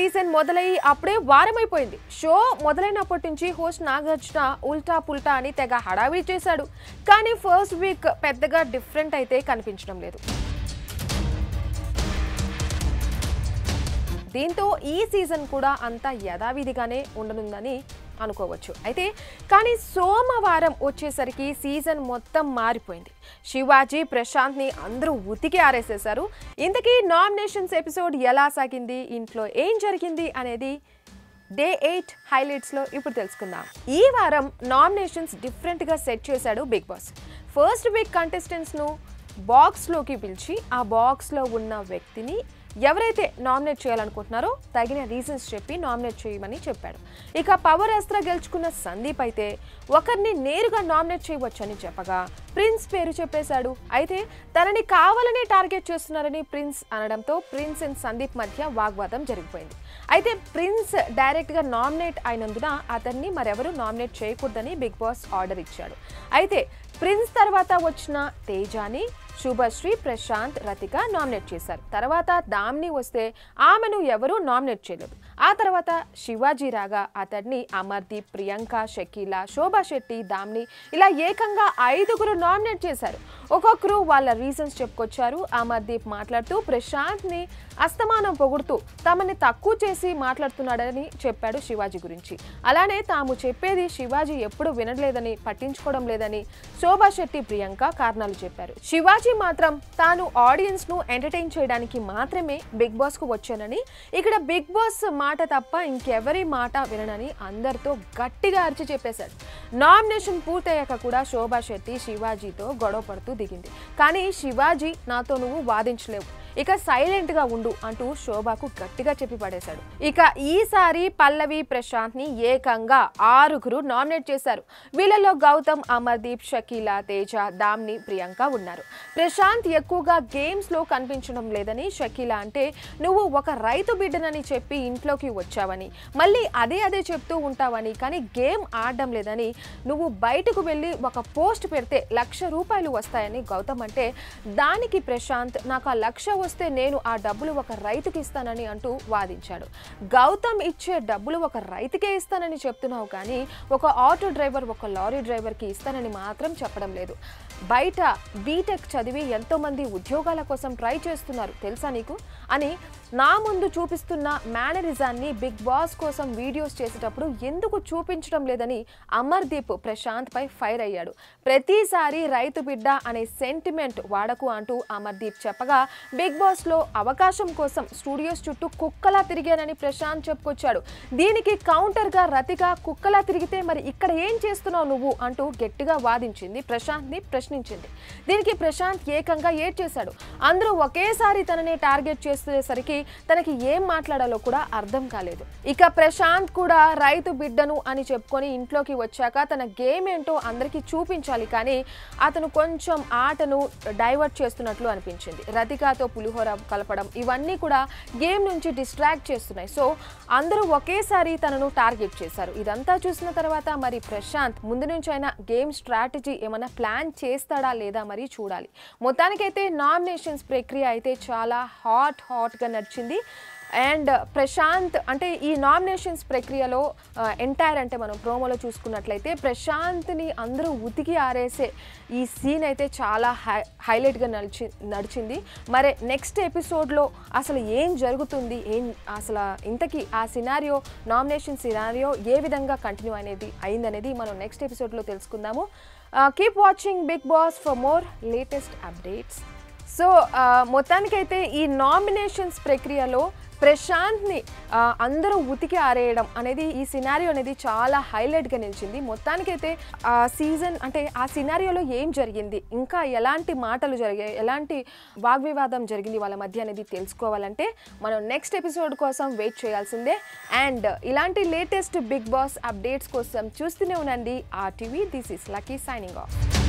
season మొదలయ్యి అప్పుడే వారమైపోయింది show మొదలైనప్పటి నుంచి హోస్ట్ నాగార్జున ఉల్టా పుల్టా అని తెగ హడావిడి చేశాడు కానీ ఫస్ట్ వీక్ పెద్దగా డిఫరెంట్ అయితే కనిపించడం లేదు దీంతో ఈ సీజన్ కూడా అంత యథావిధిగానే ఉండనుందని అనుకోవచ్చు అయితే కానీ సోమవారం వచ్చేసరికి సీజన్ మొత్తం మారిపోయింది శివాజీ ప్రశాంత్ని అందరూ ఉతికి ఆరేసేశారు ఇంతకీ నామినేషన్స్ ఎపిసోడ్ ఎలా సాగింది ఇంట్లో ఏం జరిగింది అనేది డే ఎయిట్ హైలైట్స్లో ఇప్పుడు తెలుసుకుందాం ఈ వారం నామినేషన్స్ డిఫరెంట్గా సెట్ చేశాడు బిగ్ బాస్ ఫస్ట్ వీక్ కంటెస్టెంట్స్ను బాక్స్లోకి పిలిచి ఆ బాక్స్లో ఉన్న వ్యక్తిని ఎవరైతే నామినేట్ చేయాలనుకుంటున్నారో తగిన రీజన్స్ చెప్పి నామినేట్ చేయమని చెప్పాడు ఇక పవర్ అస్త్ర గెలుచుకున్న సందీప్ అయితే ఒకరిని నేరుగా నామినేట్ చేయవచ్చని చెప్పగా ప్రిన్స్ పేరు చెప్పేశాడు అయితే తనని కావాలనే టార్గెట్ చేస్తున్నారని ప్రిన్స్ అనడంతో ప్రిన్స్ అండ్ సందీప్ మధ్య వాగ్వాదం జరిగిపోయింది అయితే ప్రిన్స్ డైరెక్ట్గా నామినేట్ అయినందున అతన్ని మరెవరూ నామినేట్ చేయకూడదని బిగ్ బాస్ ఆర్డర్ ఇచ్చాడు అయితే ప్రిన్స్ తర్వాత వచ్చిన తేజాని శుభశ్రీ ప్రశాంత్ రతిక నామినేట్ చేశారు తర్వాత దామ్ని వస్తే ఆమెను ఎవరూ నామినేట్ చేయలేదు ఆ తర్వాత శివాజీ రాగా అతడిని అమర్దీప్ ప్రియాంక షకీల శోభా శెట్టి దామ్ని ఇలా ఏకంగా ఐదుగురు నామినేట్ చేశారు ఒక్కొక్కరు వాళ్ళ రీజన్స్ చెప్పుకొచ్చారు అమర్దీప్ మాట్లాడుతూ ప్రశాంత్ని అస్తమానం పొగుడుతూ తమని తక్కువ చేసి మాట్లాడుతున్నాడని చెప్పాడు శివాజీ గురించి అలానే తాము చెప్పేది శివాజీ ఎప్పుడు వినలేదని పట్టించుకోవడం లేదని శోభా శెట్టి ప్రియాంక కారణాలు చెప్పారు శివాజీ మాత్రం తాను ఆడియన్స్ ను ఎంటర్టైన్ చేయడానికి మాత్రమే బిగ్ బాస్ కు వచ్చానని ఇక్కడ బిగ్ బాస్ మాట తప్ప ఇంకెవరి మాట విననని అందరితో గట్టిగా అరిచి చెప్పేశాడు నామినేషన్ పూర్తయ్యాక కూడా శోభా శెట్టి శివాజీతో గొడవ పడుతూ దిగింది కానీ శివాజీ నాతో నువ్వు వాదించలేవు ఇక సైలెంట్ గా ఉండు అంటూ శోభాకు గట్టిగా చెప్పి పడేశాడు ఇక ఈసారి పల్లవి ప్రశాంత్ ని ఏకంగా ఆరుగురు నామినేట్ చేశారు వీళ్ళలో గౌతమ్ అమర్దీప్ షకీల తేజ దామ్ని ప్రియాంక ఉన్నారు ప్రశాంత్ ఎక్కువగా గేమ్స్ లో కనిపించడం లేదని షకీల అంటే నువ్వు ఒక రైతు బిడ్డనని చెప్పి ఇంట్లోకి వచ్చావని మళ్ళీ అదే అదే చెప్తూ ఉంటావని కానీ గేమ్ ఆడడం లేదని నువ్వు బయటకు వెళ్ళి ఒక పోస్ట్ పెడితే లక్ష రూపాయలు వస్తాయని గౌతమ్ అంటే దానికి ప్రశాంత్ నాకు ఆ లక్ష వస్తే నేను ఆ డబ్బులు ఒక రైతుకి ఇస్తానని అంటూ వాదించాడు గౌతమ్ ఇచ్చే డబ్బులు ఒక రైతుకే ఇస్తానని చెప్తున్నావు కానీ ఒక ఆటో డ్రైవర్ ఒక లారీ డ్రైవర్కి ఇస్తానని మాత్రం చెప్పడం లేదు బయట బీటెక్ చదివి ఎంతోమంది ఉద్యోగాల కోసం ట్రై చేస్తున్నారు తెలుసా నీకు అని నా ముందు చూపిస్తున్న మేనరిజాన్ని బిగ్ బాస్ కోసం వీడియోస్ చేసేటప్పుడు ఎందుకు చూపించడం లేదని అమర్దీప్ ప్రశాంత్ పై ఫైర్ అయ్యాడు ప్రతిసారి రైతు బిడ్డ అనే సెంటిమెంట్ వాడకు అంటూ అమర్దీప్ చెప్పగా బిగ్ బాస్ లో అవకాశం కోసం స్టూడియోస్ చుట్టూ కుక్కలా తిరిగానని ప్రశాంత్ చెప్పుకొచ్చాడు దీనికి కౌంటర్ గా రతిక కుక్కలా తిరిగితే మరి ఇక్కడ ఏం చేస్తున్నావు నువ్వు అంటూ గట్టిగా వాదించింది ప్రశాంత్ ని ప్రశ్నించింది దీనికి ప్రశాంత్ ఏకంగా ఏడ్చేశాడు అందరూ ఒకేసారి తనని టార్గెట్ చేసేసరికి తనకి ఏం మాట్లాడాలో కూడా అర్థం కాలేదు ఇక ప్రశాంత్ కూడా రైతు బిడ్డను అని చెప్పుకొని ఇంట్లోకి వచ్చాక తన గేమ్ ఏంటో అందరికీ చూపించాలి కానీ అతను కొంచెం ఆటను డైవర్ట్ చేస్తున్నట్లు అనిపించింది రతికాతో పులిహోర కలపడం ఇవన్నీ కూడా గేమ్ నుంచి డిస్ట్రాక్ట్ చేస్తున్నాయి సో అందరూ ఒకేసారి తనను టార్గెట్ చేశారు ఇదంతా చూసిన తర్వాత మరి ప్రశాంత్ ముందు నుంచి అయినా గేమ్ స్ట్రాటజీ ఏమైనా ప్లాన్ చేస్తాడా లేదా మరి చూడాలి మొత్తానికైతే నామినేషన్స్ ప్రక్రియ అయితే చాలా హాట్ హాట్గా నడిచింది అండ్ ప్రశాంత్ అంటే ఈ నామినేషన్స్ ప్రక్రియలో ఎంటైర్ అంటే మనం ప్రోమోలో చూసుకున్నట్లయితే ప్రశాంత్ని అందరూ ఉతికి ఆరేసే ఈ సీన్ అయితే చాలా హై హైలైట్గా నడిచి నడిచింది మరి నెక్స్ట్ ఎపిసోడ్లో అసలు ఏం జరుగుతుంది ఏం అసలు ఇంతకీ ఆ సినారియో నామినేషన్ సినారియో ఏ విధంగా కంటిన్యూ అనేది అయిందనేది మనం నెక్స్ట్ ఎపిసోడ్లో తెలుసుకుందాము keep watching big boss for more latest updates so ఆ, మొత్తానికైతే ఈ నామినేషన్స్ ప్రక్రియలో ప్రశాంత్ని ఆ, అందరూ ఉతికి ఆరేయడం అనేది ఈ సినారియో అనేది చాలా హైలైట్గా నిలిచింది మొత్తానికైతే ఆ సీజన్ అంటే ఆ సినారియోలో ఏం జరిగింది ఇంకా ఎలాంటి మాటలు జరిగాయి ఎలాంటి వాగ్వివాదం జరిగింది వాళ్ళ మధ్య అనేది తెలుసుకోవాలంటే మనం నెక్స్ట్ ఎపిసోడ్ కోసం వెయిట్ చేయాల్సిందే అండ్ ఇలాంటి లేటెస్ట్ బిగ్ బాస్ అప్డేట్స్ కోసం చూస్తూనే ఉండండి ఆ TV this is Lucky signing of